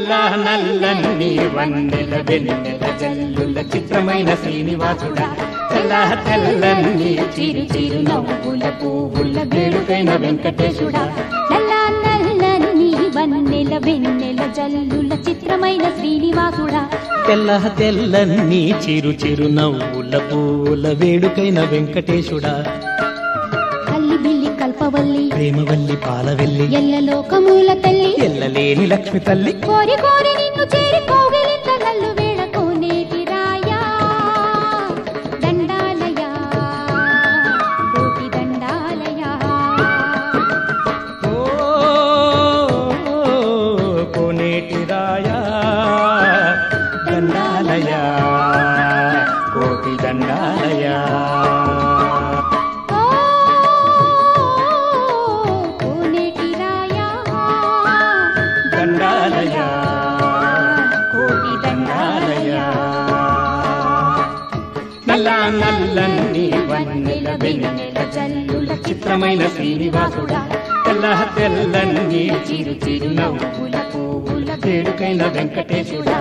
నల్ల నల్లని వన్నెల వెన్నెల జల్లుల చిత్రమైన శ్రీనివాసుడా తెల్ల తెల్లని చిరు చిరు నవ్వుల పువ్వుల వేడుకైన వెంకటేశుడా నల్ల నల్లని వన్నెల వెన్నెల జల్లుల చిత్రమైన శ్రీనివాసుడా తెల్ల తెల్లని చిరు చిరు నవ్వుల పూల వేడుకైన వెంకటేశుడా అల్లి బిల్లి కల్పవల్లి ప్రేమవల్లి పాలవెల్లి ఎల్లలోకమూల తల్లి ఎల్లలేని లక్ష్మి తల్లి కోరి కోరి నిన్ను చేరి కోగిలింత నల్లు వేళ కోనేటి రాయా దండాలయా కోటి దండాలయా ఓ కోనేటి రాయా దండాలయా కోటి దండాలయా ఓ కోనేటి రాయా దండాలయా కోటి దండాలయా నల్ల నల్లని వన్నెల వెన్నెల జల్లుల చిత్రమైన శ్రీనివాసుడా తెల్ల తెల్లని చిరు చిరు నవ్వుల పువ్వుల వేడుకైన వెంకటేశుడా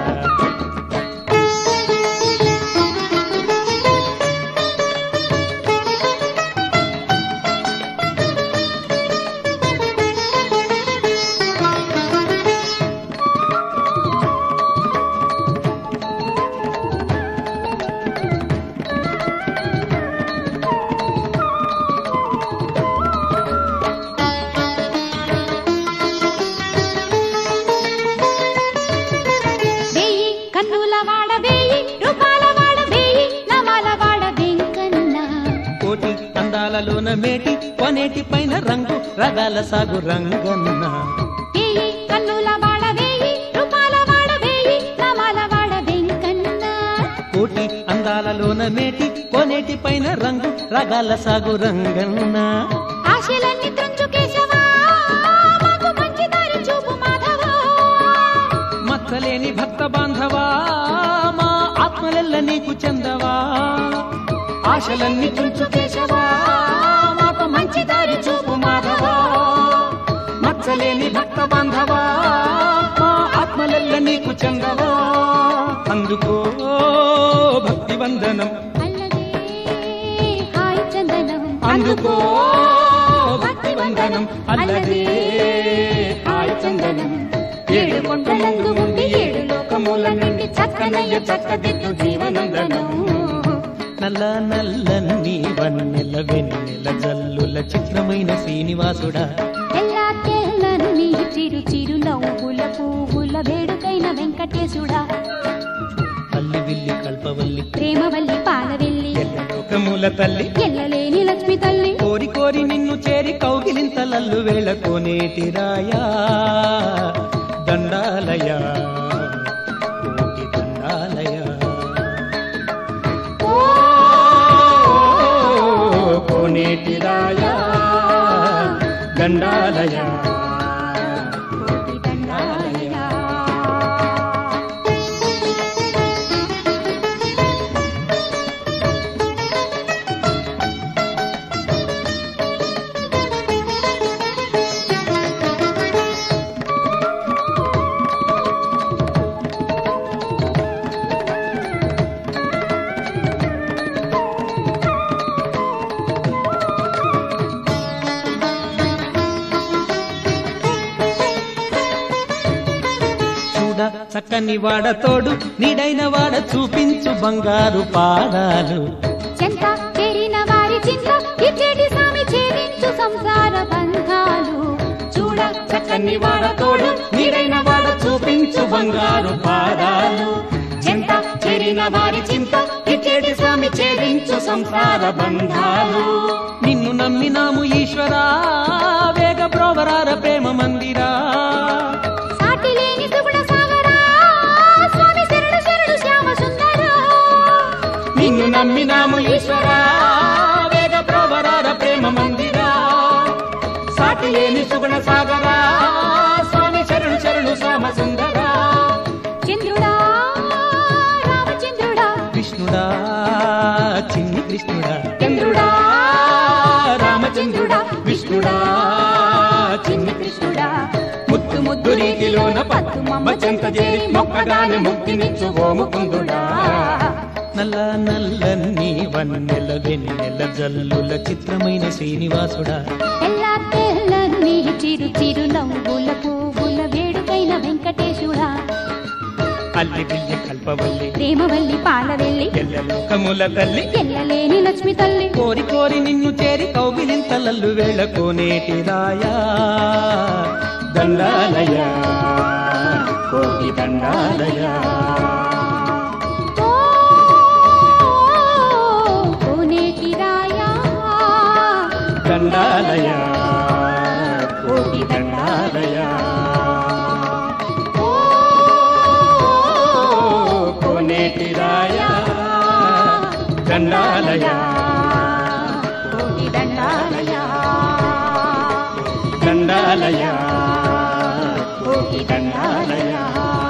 వేయి కన్నుల వాడ వేయి రూపాల వాడ వేయి నమాల వాడ వెంకన్న కోటి అందాలలోన మేటి కొనేటి పైన రంగు రగాల సాగు రంగన్న వేయి కన్నుల వాడ వేయి రూపాల వాడ వేయి నమాల వాడ వెంకన్న కోటి అందాలలోన మేటి కొనేటి పైన రంగు రగాల సాగు రంగన్న ఆశలన్నీ త్రుంచు కేశవా మాకు మంచి దారి చూపు మాధవా మచ్చలేని భక్త బాంధవా మా ఆత్మలెల్ల నీకు చెందవా ఆశలన్నీ చుంచు కేశవా మాకు మంచి దారి చూపు మాధవా మచ్చలేని భక్త బాంధవా మా ఆత్మలెల్ల నీకు చెందవా అందుకో భక్తి వందనం అల్లదే హాయ్ చందనం అందుకో భక్తి వందనం అల్లదే హాయ్ చందనం ఏడు కొండలందు ఉండి ఏడు లోకముల నుండి చక్కనయ్య చక్కదిద్దు జీవనందనం నల్ల నల్లని వన్నెల వెన్నెల జల్లుల చిత్రమైన శ్రీనివాసుడా ఎల్లా తెల్లని చిరు చిరు నవ్వుల పువ్వుల వేడుకైన వెంకటేశుడా అల్లి విల్లి కల్పవల్లి ప్రేమవల్లి పాలవెల్లి లోకముల తల్లి ఎల్లలేని లక్ష్మి తల్లి కోరి కోరి నిన్ను చేరి కౌగిలింతలల్లు వేళ కోనేటి రాయా దండాలయా కోటి దండాలయా ఓ కోనేటి రాయా దండాలయా కోటి దండాలయా చూడ చక్కని వాడ తోడు నీడైన వాడ చూపించు బంగారు పాదాలు చెంత చేరిన వారి చింత ఇచ్చేటి స్వామి ఛేదించు సంసార బంధాలు చూడ చక్కని వాడ తోడు నీడైన వాడ చూపించు బంగారు పాదాలు చింత చేరిన వారి చింత ఇచ్చేటి స్వామి ఛేదించు సంసార బంధాలు నిన్ను నమ్మినాము ఈశ్వరా వేగ బ్రోవరార ప్రేమ మందిరా సాటి లేని సుగుణ సాగరా స్వామి శరణు శరణు శ్యామ సుందరా నిన్ను నమ్మినాము ఈశ్వరా వేద ప్రవరార ప్రేమ మందిరా సాటి లేని సుగుణ సాగరా స్వామి శరణు శరణు శ్యామ సుందరా చంద్రుడా రామచంద్రుడా కృష్ణుడా చిన్ని కృష్ణుడా చంద్రుడా రామచంద్రుడా విష్ణుడా చిన్ని కృష్ణుడా ముద్దు ముద్దు రీతిలో మదిలోన పత్తు మమ్మ చెంత చేరి మొక్కగానే ముక్తినిచ్చు ఓ ముకుందుడా నల్ల నల్లని వన్నెల వెన్నెల జల్లుల చిత్రమైన శ్రీనివాసుడా తెల్ల తెల్లని చిరు చిరు నవ్వుల పువ్వుల వేడుకైన వెంకటేశుడా అల్లి బిల్లి కల్పవల్లి ప్రేమవల్లి పాలవెల్లి ఎల్లలోకముల తల్లి ఎల్లలేని లక్ష్మి తల్లి కోరి కోరి నిన్ను చేరి కౌగిలింతలల్లు వేళ కోనేటి రాయా దండాలయ కోటి దండాలయ ఓ కోనేటి రాయా దండాలయ కోటి దండాలయ ఓ కోనేటి రాయా దండాలయ కోటి దండాలయ దండాలయ కోటి దండాలయ